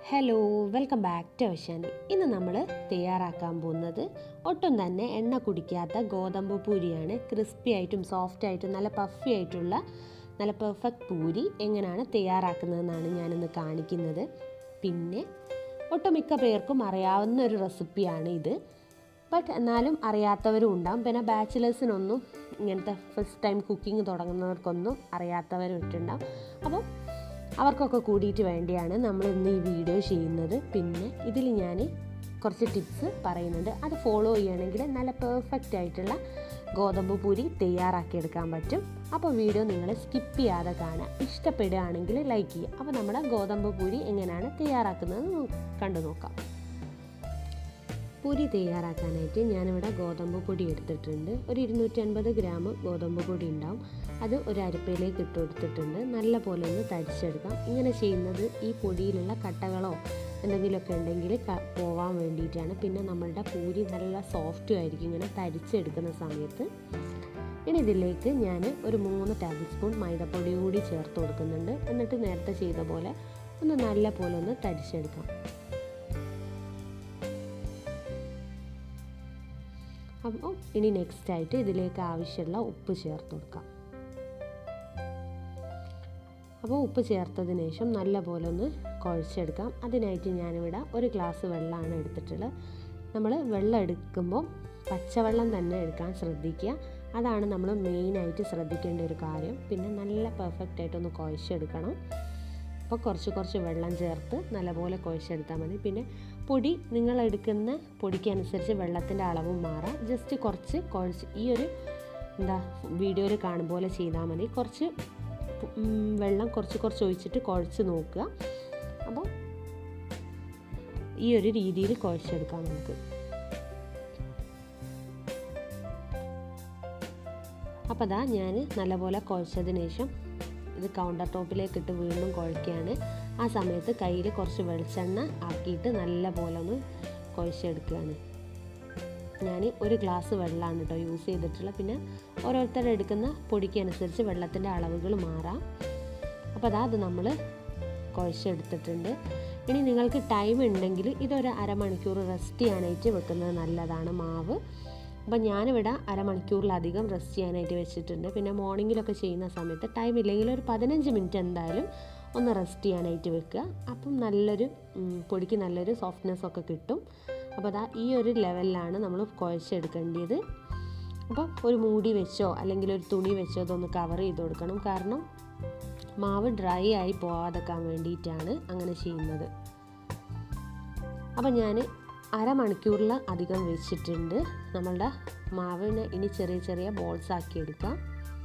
hello welcome back to our channel ഇന്ന് നമ്മൾ തയ്യാറാക്കാൻ പോകുന്നത് ഒട്ടും തന്നെ എണ്ണ കുടിക്കാത്ത ഗോതമ്പ് പൂരിയാണ് ക്രിസ്പി ആയിട്ടും സോഫ്റ്റ് ആയിട്ടും നല്ല പഫി ആയിട്ടുള്ള നല്ല പെർഫെക്റ്റ് പൂരി എങ്ങനെയാണ് തയ്യാറാക്കുന്നതെന്നാണ് ഞാനിന്ന് കാണിക്കുന്നത് പിന്നെ ഒട്ടുമിക്ക പേർക്കും അറിയാവുന്ന ഒരു റെസിപ്പിയാണ് ഇത് ബട്ട് എന്നാലും അറിയാത്തവരും ഉണ്ടാവും പിന്നെ ബാച്ചിലേഴ്സിനൊന്നും ഇങ്ങനത്തെ ഫസ്റ്റ് ടൈം കുക്കിംഗ് തുടങ്ങുന്നവർക്കൊന്നും അറിയാത്തവരും ഇട്ടുണ്ടാവും അപ്പോൾ അവർക്കൊക്കെ കൂടിയിട്ട് വേണ്ടിയാണ് നമ്മൾ ഇന്ന് ഈ വീഡിയോ ചെയ്യുന്നത് പിന്നെ ഇതിൽ ഞാൻ കുറച്ച് ടിപ്സ് പറയുന്നുണ്ട് അത് ഫോളോ ചെയ്യുകയാണെങ്കിൽ നല്ല പെർഫെക്റ്റ് ആയിട്ടുള്ള ഗോതമ്പ് പൂരി തയ്യാറാക്കിയെടുക്കാൻ പറ്റും അപ്പോൾ വീഡിയോ നിങ്ങൾ സ്കിപ്പ് ചെയ്യാതെ കാണുക ഇഷ്ടപ്പെടുകയാണെങ്കിൽ ലൈക്ക് ചെയ്യുക അപ്പോൾ നമ്മുടെ ഗോതമ്പ് പൂരി എങ്ങനെയാണ് തയ്യാറാക്കുന്നത് കണ്ടു നോക്കാം പൂരി തയ്യാറാക്കാനായിട്ട് ഞാനിവിടെ ഗോതമ്പ് പൊടി എടുത്തിട്ടുണ്ട് ഒരു ഇരുന്നൂറ്റി അൻപത് ഗ്രാം ഗോതമ്പ് പൊടി ഉണ്ടാവും അത് ഒരു അരപ്പയിലേക്ക് ഇട്ട് കൊടുത്തിട്ടുണ്ട് നല്ല പോലെ ഒന്ന് തരിച്ചെടുക്കാം ഇങ്ങനെ ചെയ്യുന്നത് ഈ പൊടിയിലുള്ള കട്ടകളോ എന്തെങ്കിലുമൊക്കെ ഉണ്ടെങ്കിൽ പോവാൻ വേണ്ടിയിട്ടാണ് പിന്നെ നമ്മളുടെ പൂരി നല്ല സോഫ്റ്റും ആയിരിക്കും ഇങ്ങനെ തരിച്ചെടുക്കുന്ന സമയത്ത് ഇനി ഇതിലേക്ക് ഞാൻ ഒരു മൂന്ന് ടേബിൾ സ്പൂൺ മൈദപ്പൊടി കൂടി ചേർത്ത് കൊടുക്കുന്നുണ്ട് എന്നിട്ട് നേരത്തെ ചെയ്ത പോലെ ഒന്ന് നല്ല പോലെ ഒന്ന് തരിച്ചെടുക്കാം അപ്പോൾ ഇനി നെക്സ്റ്റ് ആയിട്ട് ഇതിലേക്ക് ആവശ്യമുള്ള ഉപ്പ് ചേർത്ത് കൊടുക്കാം അപ്പോൾ ഉപ്പ് ചേർത്തതിന് ശേഷം നല്ല പോലെ ഒന്ന് കുഴച്ചെടുക്കാം അതിനായിട്ട് ഞാനിവിടെ ഒരു ഗ്ലാസ് വെള്ളമാണ് എടുത്തിട്ടുള്ളത് നമ്മൾ വെള്ളം എടുക്കുമ്പോൾ പച്ചവെള്ളം തന്നെ എടുക്കാൻ ശ്രദ്ധിക്കുക അതാണ് നമ്മൾ മെയിനായിട്ട് ശ്രദ്ധിക്കേണ്ട ഒരു കാര്യം പിന്നെ നല്ല പെർഫെക്റ്റ് ആയിട്ടൊന്ന് കുഴച്ചെടുക്കണം അപ്പോൾ കുറച്ച് കുറച്ച് വെള്ളം ചേർത്ത് നല്ലപോലെ കുഴച്ചെടുത്താൽ മതി പിന്നെ പൊടി നിങ്ങൾ എടുക്കുന്ന പൊടിക്കനുസരിച്ച് വെള്ളത്തിൻ്റെ അളവും മാറാം ജസ്റ്റ് കുറച്ച് കുഴച്ച് ഈ ഒരു എന്താ വീഡിയോയിൽ കാണും പോലെ ചെയ്താൽ മതി കുറച്ച് വെള്ളം കുറച്ച് കുറച്ച് ഒഴിച്ചിട്ട് കുഴച്ച് നോക്കുക അപ്പോൾ ഈ ഒരു രീതിയിൽ കുഴച്ചെടുക്കാം നമുക്ക് അപ്പോൾ അതാ ഞാൻ നല്ലപോലെ കുഴച്ചതിന് ശേഷം ഇത് കൗണ്ടർ ടോപ്പിലേക്ക് ഇട്ട് വീണ്ടും കുഴക്കുകയാണ് ആ സമയത്ത് കയ്യിൽ കുറച്ച് വെളിച്ചെണ്ണ ആക്കിയിട്ട് നല്ല പോലെ ഒന്ന് കുഴച്ചെടുക്കുകയാണ് ഞാൻ ഒരു ഗ്ലാസ് വെള്ളമാണ് കേട്ടോ യൂസ് ചെയ്തിട്ടുള്ളത് പിന്നെ ഓരോരുത്തർ എടുക്കുന്ന പൊടിക്ക് അനുസരിച്ച് വെള്ളത്തിൻ്റെ അളവുകൾ മാറാം അപ്പോൾ അതാ അത് നമ്മൾ കുഴച്ചെടുത്തിട്ടുണ്ട് ഇനി നിങ്ങൾക്ക് ടൈം ഉണ്ടെങ്കിൽ ഇതൊരു അരമണിക്കൂർ റെസ്റ്റ് ചെയ്യാനായിട്ട് വെക്കുന്നത് നല്ലതാണ് മാവ് അപ്പം ഞാനിവിടെ അരമണിക്കൂറിലധികം റെസ്റ്റ് ചെയ്യാനായിട്ട് വെച്ചിട്ടുണ്ട് പിന്നെ മോർണിംഗിലൊക്കെ ചെയ്യുന്ന സമയത്ത് ടൈം ഇല്ലെങ്കിൽ ഒരു പതിനഞ്ച് മിനിറ്റ് എന്തായാലും ഒന്ന് റെസ്റ്റ് ചെയ്യാനായിട്ട് വെക്കുക അപ്പം നല്ലൊരു പൊടിക്ക് നല്ലൊരു സോഫ്റ്റ്നെസ് ഒക്കെ കിട്ടും അപ്പോൾ അതാ ഈ ഒരു ലെവലിലാണ് നമ്മൾ കുഴച്ചെടുക്കേണ്ടത് അപ്പോൾ ഒരു മൂടി വെച്ചോ അല്ലെങ്കിൽ ഒരു തുണി വെച്ചോ ഇതൊന്ന് കവർ ചെയ്ത് കൊടുക്കണം കാരണം മാവ് ഡ്രൈ ആയി പോവാതെക്കാൻ വേണ്ടിയിട്ടാണ് അങ്ങനെ ചെയ്യുന്നത് അപ്പം ഞാൻ അരമണിക്കൂറിൽ അധികം വെച്ചിട്ടുണ്ട് നമ്മളുടെ മാവിനെ ഇനി ചെറിയ ചെറിയ ബോൾസ് ആക്കി എടുക്കാം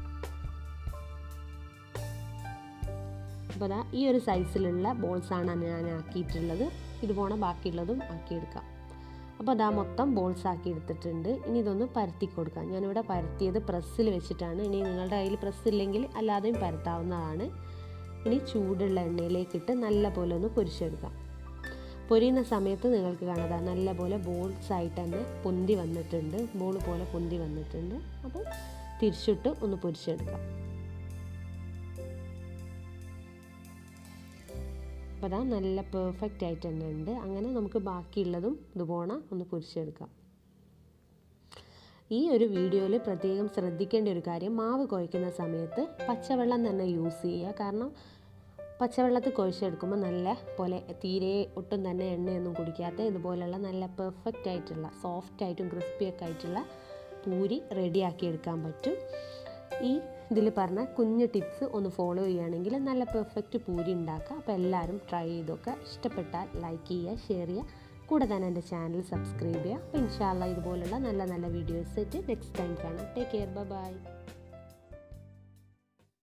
അപ്പോൾ അതാ ഈ ഒരു സൈസിലുള്ള ബോൾസാണ് ഞാൻ ആക്കിയിട്ടുള്ളത് ഇതുപോലെ ബാക്കിയുള്ളതും ആക്കിയെടുക്കാം അപ്പോൾ അതാ മൊത്തം ബോൾസ് ആക്കി എടുത്തിട്ടുണ്ട് ഇനി ഇതൊന്ന് പരത്തി കൊടുക്കാം ഞാനിവിടെ പരത്തിയത് പ്രസ്സിൽ വെച്ചിട്ടാണ് ഇനി നിങ്ങളുടെ കയ്യിൽ പ്രസ് ഇല്ലെങ്കിൽ അല്ലാതെയും പരത്താവുന്നതാണ് ഇനി ചൂടുള്ള എണ്ണയിലേക്കിട്ട് നല്ല പോലെ ഒന്ന് പൊരിച്ചെടുക്കാം പൊരിയുന്ന സമയത്ത് നിങ്ങൾക്ക് കാണാം നല്ല പോലെ ബോൾസ് ആയിട്ട് തന്നെ പൊന്തി വന്നിട്ടുണ്ട് ബോൾ പോലെ പൊന്തി വന്നിട്ടുണ്ട് അപ്പോൾ തിരിച്ചിട്ട് ഒന്ന് പൊരിച്ചെടുക്കാം അപ്പോൾ അതാ നല്ല പെർഫെക്റ്റ് ആയിട്ട് തന്നെ ഉണ്ട് അങ്ങനെ നമുക്ക് ബാക്കിയുള്ളതും ഇതുപോലെ ഒന്ന് പൊരിച്ചെടുക്കാം ഈ ഒരു വീഡിയോയിൽ പ്രത്യേകം ശ്രദ്ധിക്കേണ്ട ഒരു കാര്യം മാവ് കുഴയ്ക്കുന്ന സമയത്ത് പച്ചവെള്ളം തന്നെ യൂസ് ചെയ്യുക കാരണം പച്ചവെള്ളത്തിൽ കുഴച്ചെടുക്കുമ്പോൾ നല്ല പോലെ തീരെ ഒട്ടും തന്നെ എണ്ണയൊന്നും കുടിക്കാത്ത ഇതുപോലുള്ള നല്ല പെർഫെക്റ്റ് ആയിട്ടുള്ള സോഫ്റ്റ് ആയിട്ടും ക്രിസ്പിയൊക്കെ ആയിട്ടുള്ള പൂരി റെഡിയാക്കി എടുക്കാൻ പറ്റും ഈ ഇതിൽ പറഞ്ഞ കുഞ്ഞു ടിപ്സ് ഒന്ന് ഫോളോ ചെയ്യുകയാണെങ്കിൽ നല്ല പെർഫെക്റ്റ് പൂരി ഉണ്ടാക്കുക അപ്പോൾ എല്ലാവരും ട്രൈ ചെയ്തൊക്കെ ഇഷ്ടപ്പെട്ടാൽ ലൈക്ക് ചെയ്യുക ഷെയർ ചെയ്യുക കൂടെ തന്നെ എൻ്റെ ചാനൽ സബ്സ്ക്രൈബ് ചെയ്യുക അപ്പോൾ ഇൻഷാല്ല ഇതുപോലുള്ള നല്ല നല്ല വീഡിയോസ് ആയിട്ട് നെക്സ്റ്റ് ടൈം കാണാം ടേക്ക് കെയർ ബൈ